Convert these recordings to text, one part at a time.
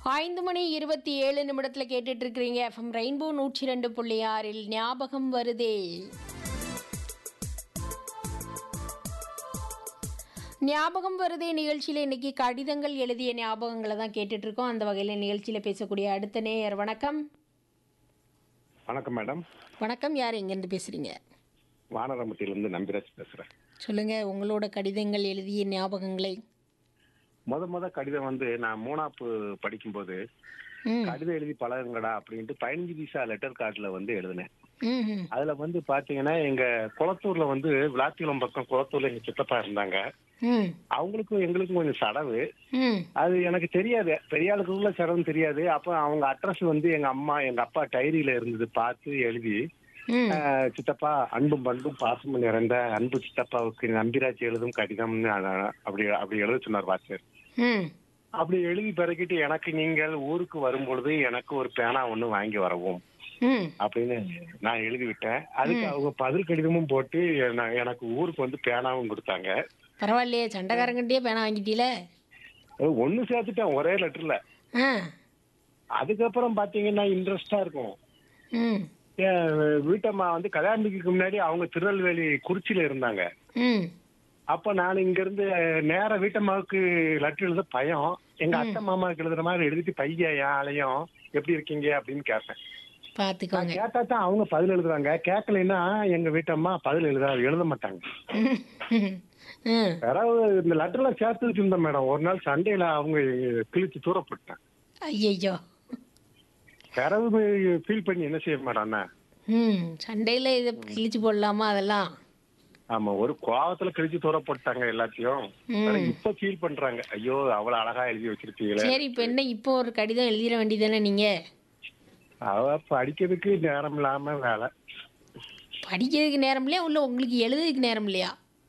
ஐந்து மணி இருபத்தி ஏழு நிமிடத்தில் கேட்டுட்டு இருக்கிறீங்க எஃப்எம் ரெயின்போ நூற்றி ரெண்டு புள்ளி ஆறில் ஞாபகம் வருதே ஞாபகம் வருதே நிகழ்ச்சியில் இன்னைக்கு கடிதங்கள் எழுதிய ஞாபகங்களை தான் கேட்டுட்டு இருக்கோம் அந்த வகையில் நிகழ்ச்சியில் பேசக்கூடிய அடுத்த நேயர் வணக்கம் வணக்கம் மேடம் வணக்கம் யார் எங்கேருந்து பேசுறீங்க வானரம்பட்டியிலிருந்து நம்பிராஜ் பேசுறேன் சொல்லுங்க உங்களோட கடிதங்கள் எழுதிய ஞாபகங்களை முத முத கடிதம் வந்து நான் மூணாப்பு படிக்கும்போது ம் கடிதம் எழுதி பழகுங்கடா அப்படின்ட்டு பதினஞ்சு பைசா லெட்டர் கார்டுல வந்து எழுதினேன் ம் ம் அதுல வந்து பாத்தீங்கன்னா எங்க குளத்தூர்ல வந்து விளாத்திகுளம் பக்கம் குளத்தூர்ல எங்க சித்தப்பா இருந்தாங்க ம் அவங்களுக்கும் எங்களுக்கும் கொஞ்சம் சடவு ம் அது எனக்கு தெரியாது பெரிய ஆளுக்குள்ள சடவுன்னு தெரியாது அப்ப அவங்க அட்ரஸ் வந்து எங்க அம்மா எங்க அப்பா டைரியில இருந்தது பார்த்து எழுதி ம் ஆஹ், சித்தப்பா அன்பும் பண்பும் பாசமும் நிறைந்த அன்பு சித்தப்பாவுக்கு நம்பிராஜ் எழுதும் கடிதம்னு அ- அப்படி அப்படி எழுத சொன்னார் வாசர் ம் அப்படி எழுதி பிறக்கிட்டு எனக்கு நீங்கள் ஊருக்கு வரும்பொழுது எனக்கு ஒரு பேனா ஒண்ணு வாங்கி வரவும் ம் அப்படின்னு நான் எழுதி விட்டேன் அதுக்கு அவங்க பதில் கடிதமும் போட்டு என- எனக்கு ஊருக்கு வந்து பேனாவும் கொடுத்தாங்க பரவாயில்லையே சண்டைக்காரங்கிட்டே பேனா வாங்கிட்டீல ஒண்ணு சேர்த்துட்டேன் ஒரே லெட்டர்ல ஆ அதுக்கப்புறம் பாத்தீங்கன்னா இன்ட்ரெஸ்டா இருக்கும் ம் என் வீட்டம்மா வந்து கல்யாணத்துக்கு முன்னாடி அவங்க திருநெல்வேலி குறிச்சியில இருந்தாங்க ம் அப்ப நான் இங்க இருந்து நேர வீட்டம்மாவுக்கு லெட்டர் எழுத பயம் எங்க அத்தை மாமாவுக்கு எழுதுற மாதிரி எழுதிட்டு பையன் என் ஆளையும் எப்படி இருக்கீங்க அப்படின்னு கேட்பேன் பார்த்துக்கோங்க கேட்டா தான் அவங்க பதில் எழுதுறாங்க கேட்கலைன்னா எங்க வீட்டம்மா பதில் எழுத எழுத மாட்டாங்க ம், ம், ம். யாராவது இந்த லெட்டர்லாம் சேர்த்து வச்சிருந்தேன் மேடம் ஒரு நாள் சண்டேல அவங்க கிழிச்சு தூரப்பட்டேன் ஐயையோ யாராவது ஃபீல் பண்ணி என்ன செய்ய மேடம் ம் சண்டையில் இதை கிழிச்சு போடலாமா அதெல்லாம் ஆமா ஒரு கோவத்துல கிழிச்சு தூர போட்டாங்க எல்லாத்தையும் ம். ஆனா இப்ப ஃபீல் பண்றாங்க ஐயோ அவ்வளவு அழகா எழுதி வச்சிருக்கீங்களே சரி இப்போ என்ன இப்போ ஒரு கடிதம் எழுதிட வேண்டியதானே நீங்கள் அவ படிக்கிறதுக்கு நேரம் இல்லாம வேலை படிக்கிறதுக்கு நேரம் இல்லையா உள்ள உங்களுக்கு எழுதுறதுக்கு நேரம் இல்லையா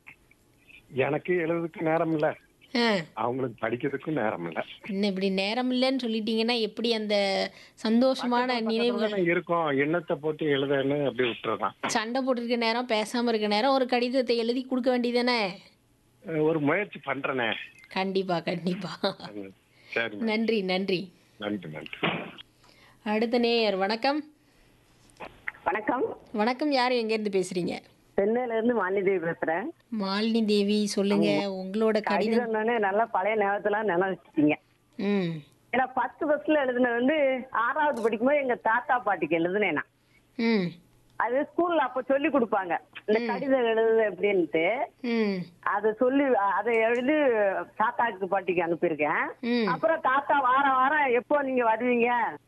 எனக்கு எழுதுறதுக்கு நேரம் இல்ல ஆ அவங்களுக்கு படிக்கிறதுக்கும் நேரம் இல்ல என்ன இப்படி நேரம் இல்லைன்னு சொல்லிட்டீங்கன்னா எப்படி அந்த சந்தோஷமான நினைவுகள் பக்கத்துல இருக்கும் எண்ணத்தை போட்டு எழுதன்னு அப்படி விட்டுறதான் சண்டை போட்டிருக்க நேரம் பேசாமல் இருக்க நேரம் ஒரு கடிதத்தை எழுதி கொடுக்க வேண்டியதானே ஒரு முயற்சி பண்றேனே கண்டிப்பா கண்டிப்பா சரி நன்றி நன்றி நன்றி நன்றி அடுத்த நேயர் வணக்கம் வணக்கம் வணக்கம் யார் எங்கேருந்து பேசுறீங்க சென்னையில இருந்து மாலிதேவி பேசுறேன் மாலினி தேவி சொல்லுங்க உங்களோட கடிதம் கடிதம்னு நல்லா பழைய நேரத்தெல்லாம் நினைச்சிட்டீங்க ம் ஏன்னா ஃபர்ஸ்ட் ஃபர்ஸ்ட்ல எழுதுனது வந்து ஆறாவது படிக்கும்போது எங்க தாத்தா பாட்டிக்கு எழுதுனேன் நான் ம் அது ஸ்கூல்ல அப்ப சொல்லி கொடுப்பாங்க இந்த கடிதம் எழுதுது அப்படின்ட்டு ம் அதை சொல்லி அதை எழுதி தாத்தாக்கு பாட்டிக்கு அனுப்பியிருக்கேன் ம் அப்புறம் தாத்தா வாரம் வாரம் எப்போ நீங்க வருவீங்க